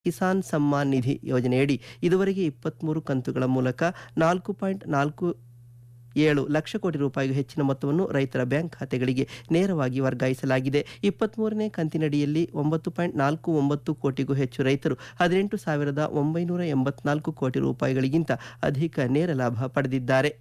ಕಿಸಾನ್ ಸಮ್ಮಾನ್ ನಿಧಿ ಯೋಜನೆಯಡಿ ಇದುವರೆಗೆ ಇಪ್ಪತ್ಮೂರು ಕಂತುಗಳ ಮೂಲಕ ನಾಲ್ಕು ಪಾಯಿಂಟ್ ನಾಲ್ಕು ಏಳು ಲಕ್ಷ ಕೋಟಿ ರೂಪಾಯಿಗೂ ಹೆಚ್ಚಿನ ಮೊತ್ತವನ್ನು ರೈತರ ಬ್ಯಾಂಕ್ ಖಾತೆಗಳಿಗೆ ನೇರವಾಗಿ ವರ್ಗಾಯಿಸಲಾಗಿದೆ ಇಪ್ಪತ್ಮೂರನೇ ಕಂತಿನಡಿಯಲ್ಲಿ ಒಂಬತ್ತು ಪಾಯಿಂಟ್ ನಾಲ್ಕು ಒಂಬತ್ತು ಕೋಟಿಗೂ ಹೆಚ್ಚು ರೈತರು ಹದಿನೆಂಟು ಸಾವಿರದ ಒಂಬೈನೂರ ಎಂಬತ್ನಾಲ್ಕು ಕೋಟಿ ರೂಪಾಯಿಗಳಿಗಿಂತ ಅಧಿಕ ನೇರ ಲಾಭ ಪಡೆದಿದ್ದಾರೆ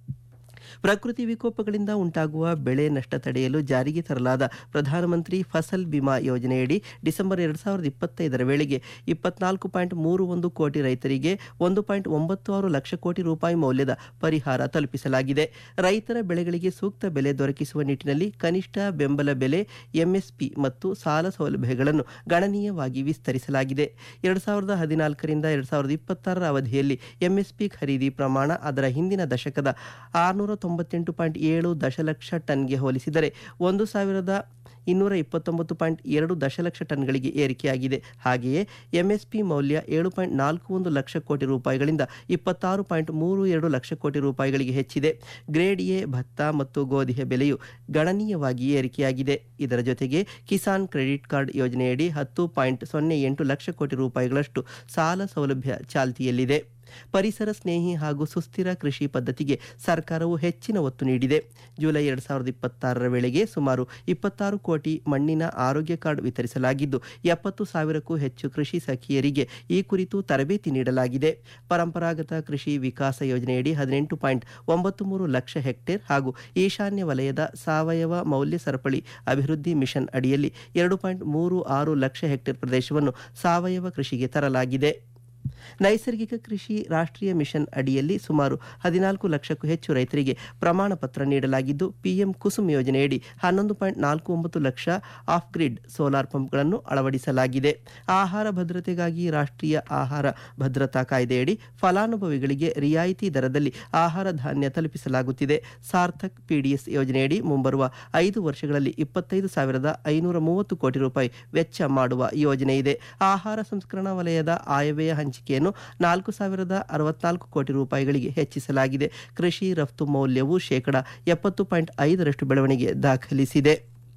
ಪ್ರಕೃತಿ ವಿಕೋಪಗಳಿಂದ ಉಂಟಾಗುವ ಬೆಳೆ ನಷ್ಟ ತಡೆಯಲು ಜಾರಿಗೆ ತರಲಾದ ಪ್ರಧಾನಮಂತ್ರಿ ಫಸಲ್ ಬಿಮಾ ಯೋಜನೆಯಡಿ ಡಿಸೆಂಬರ್ ಎರಡು ಸಾವಿರದ ಇಪ್ಪತ್ತೈದರ ವೇಳೆಗೆ ಇಪ್ಪತ್ನಾಲ್ಕು ಪಾಯಿಂಟ್ ಮೂರು ಒಂದು ಕೋಟಿ ರೈತರಿಗೆ ಒಂದು ಪಾಯಿಂಟ್ ಒಂಬತ್ತು ಆರು ಲಕ್ಷ ಕೋಟಿ ರೂಪಾಯಿ ಮೌಲ್ಯದ ಪರಿಹಾರ ತಲುಪಿಸಲಾಗಿದೆ ರೈತರ ಬೆಳೆಗಳಿಗೆ ಸೂಕ್ತ ಬೆಲೆ ದೊರಕಿಸುವ ನಿಟ್ಟಿನಲ್ಲಿ ಕನಿಷ್ಠ ಬೆಂಬಲ ಬೆಲೆ ಎಂಎಸ್ಪಿ ಮತ್ತು ಸಾಲ ಸೌಲಭ್ಯಗಳನ್ನು ಗಣನೀಯವಾಗಿ ವಿಸ್ತರಿಸಲಾಗಿದೆ ಎರಡು ಸಾವಿರದ ಹದಿನಾಲ್ಕರಿಂದ ಎರಡು ಸಾವಿರದ ಇಪ್ಪತ್ತಾರರ ಅವಧಿಯಲ್ಲಿ ಎಂಎಸ್ಪಿ ಖರೀದಿ ಪ್ರಮಾಣ ಅದರ ಹಿಂದಿನ ದಶಕದ ಆರುನೂರ ತೊಂಬತ್ತೆಂಟು ಪಾಯಿಂಟ್ ಏಳು ದಶಲಕ್ಷ ಟನ್ಗೆ ಹೋಲಿಸಿದರೆ ಒಂದು ಸಾವಿರದ ಇನ್ನೂರ ಇಪ್ಪತ್ತೊಂಬತ್ತು ಪಾಯಿಂಟ್ ಎರಡು ದಶಲಕ್ಷ ಟನ್ಗಳಿಗೆ ಏರಿಕೆಯಾಗಿದೆ ಹಾಗೆಯೇ ಎಂಎಸ್ಪಿ ಮೌಲ್ಯ ಏಳು ಪಾಯಿಂಟ್ ನಾಲ್ಕು ಒಂದು ಲಕ್ಷ ಕೋಟಿ ರೂಪಾಯಿಗಳಿಂದ ಇಪ್ಪತ್ತಾರು ಪಾಯಿಂಟ್ ಮೂರು ಎರಡು ಲಕ್ಷ ಕೋಟಿ ರೂಪಾಯಿಗಳಿಗೆ ಹೆಚ್ಚಿದೆ ಗ್ರೇಡ್ ಎ ಭತ್ತ ಮತ್ತು ಗೋಧಿಯ ಬೆಲೆಯು ಗಣನೀಯವಾಗಿ ಏರಿಕೆಯಾಗಿದೆ ಇದರ ಜೊತೆಗೆ ಕಿಸಾನ್ ಕ್ರೆಡಿಟ್ ಕಾರ್ಡ್ ಯೋಜನೆಯಡಿ ಹತ್ತು ಪಾಯಿಂಟ್ ಸೊನ್ನೆ ಎಂಟು ಲಕ್ಷ ಕೋಟಿ ರೂಪಾಯಿಗಳಷ್ಟು ಸಾಲ ಸೌಲಭ್ಯ ಚಾಲ್ತಿಯಲ್ಲಿದೆ ಪರಿಸರ ಸ್ನೇಹಿ ಹಾಗೂ ಸುಸ್ಥಿರ ಕೃಷಿ ಪದ್ಧತಿಗೆ ಸರ್ಕಾರವು ಹೆಚ್ಚಿನ ಒತ್ತು ನೀಡಿದೆ ಜುಲೈ ಎರಡು ಸಾವಿರದ ಇಪ್ಪತ್ತಾರರ ವೇಳೆಗೆ ಸುಮಾರು ಇಪ್ಪತ್ತಾರು ಕೋಟಿ ಮಣ್ಣಿನ ಆರೋಗ್ಯ ಕಾರ್ಡ್ ವಿತರಿಸಲಾಗಿದ್ದು ಎಪ್ಪತ್ತು ಸಾವಿರಕ್ಕೂ ಹೆಚ್ಚು ಕೃಷಿ ಸಖಿಯರಿಗೆ ಈ ಕುರಿತು ತರಬೇತಿ ನೀಡಲಾಗಿದೆ ಪರಂಪರಾಗತ ಕೃಷಿ ವಿಕಾಸ ಯೋಜನೆಯಡಿ ಹದಿನೆಂಟು ಪಾಯಿಂಟ್ ಒಂಬತ್ತು ಮೂರು ಲಕ್ಷ ಹೆಕ್ಟೇರ್ ಹಾಗೂ ಈಶಾನ್ಯ ವಲಯದ ಸಾವಯವ ಮೌಲ್ಯ ಸರಪಳಿ ಅಭಿವೃದ್ಧಿ ಮಿಷನ್ ಅಡಿಯಲ್ಲಿ ಎರಡು ಪಾಯಿಂಟ್ ಮೂರು ಆರು ಲಕ್ಷ ಹೆಕ್ಟೇರ್ ಪ್ರದೇಶವನ್ನು ಸಾವಯವ ಕೃಷಿಗೆ ತರಲಾಗಿದೆ ನೈಸರ್ಗಿಕ ಕೃಷಿ ರಾಷ್ಟ್ರೀಯ ಮಿಷನ್ ಅಡಿಯಲ್ಲಿ ಸುಮಾರು ಹದಿನಾಲ್ಕು ಲಕ್ಷಕ್ಕೂ ಹೆಚ್ಚು ರೈತರಿಗೆ ಪ್ರಮಾಣ ಪತ್ರ ನೀಡಲಾಗಿದ್ದು ಪಿಎಂ ಕುಸುಮ್ ಯೋಜನೆಯಡಿ ಹನ್ನೊಂದು ಪಾಯಿಂಟ್ ನಾಲ್ಕು ಒಂಬತ್ತು ಲಕ್ಷ ಆಫ್ ಗ್ರಿಡ್ ಸೋಲಾರ್ ಪಂಪ್ಗಳನ್ನು ಅಳವಡಿಸಲಾಗಿದೆ ಆಹಾರ ಭದ್ರತೆಗಾಗಿ ರಾಷ್ಟ್ರೀಯ ಆಹಾರ ಭದ್ರತಾ ಕಾಯ್ದೆಯಡಿ ಫಲಾನುಭವಿಗಳಿಗೆ ರಿಯಾಯಿತಿ ದರದಲ್ಲಿ ಆಹಾರ ಧಾನ್ಯ ತಲುಪಿಸಲಾಗುತ್ತಿದೆ ಸಾರ್ಥಕ್ ಪಿಡಿಎಸ್ ಯೋಜನೆಯಡಿ ಮುಂಬರುವ ಐದು ವರ್ಷಗಳಲ್ಲಿ ಇಪ್ಪತ್ತೈದು ಸಾವಿರದ ಐನೂರ ಮೂವತ್ತು ಕೋಟಿ ರೂಪಾಯಿ ವೆಚ್ಚ ಮಾಡುವ ಯೋಜನೆ ಇದೆ ಆಹಾರ ಸಂಸ್ಕರಣಾ ವಲಯದ ಆಯವ್ಯಯ ಹಂಚಿಕೆಯನ್ನು ನಾಲ್ಕು ಸಾವಿರದ ಅರವತ್ನಾಲ್ಕು ಕೋಟಿ ರೂಪಾಯಿಗಳಿಗೆ ಹೆಚ್ಚಿಸಲಾಗಿದೆ ಕೃಷಿ ರಫ್ತು ಮೌಲ್ಯವು ಶೇಕಡ ಎಪ್ಪತ್ತು ಪಾಯಿಂಟ್ ಐದರಷ್ಟು ಬೆಳವಣಿಗೆ ದಾಖಲಿಸಿದೆ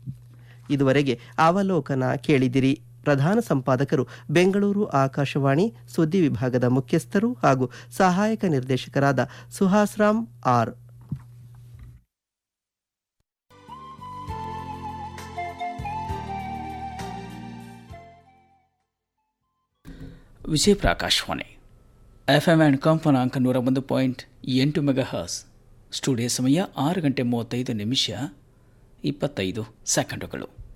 ಇದುವರೆಗೆ ಅವಲೋಕನ ಕೇಳಿದಿರಿ ಪ್ರಧಾನ ಸಂಪಾದಕರು ಬೆಂಗಳೂರು ಆಕಾಶವಾಣಿ ಸುದ್ದಿ ವಿಭಾಗದ ಮುಖ್ಯಸ್ಥರು ಹಾಗೂ ಸಹಾಯಕ ನಿರ್ದೇಶಕರಾದ Suhasram R Vijayapura Akashvani F M and ಕಂಪನಾಂಕ ನೂರ ಒಂದು ಪಾಯಿಂಟ್ ಎಂಟು ಮೆಗಾ ಹರ್ಸ್ ಸ್ಟುಡಿಯೋ ಸಮಯ ಆರು ಗಂಟೆ ಮೂವತ್ತೈದು ನಿಮಿಷ ಇಪ್ಪತ್ತೈದು ಸೆಕೆಂಡುಗಳು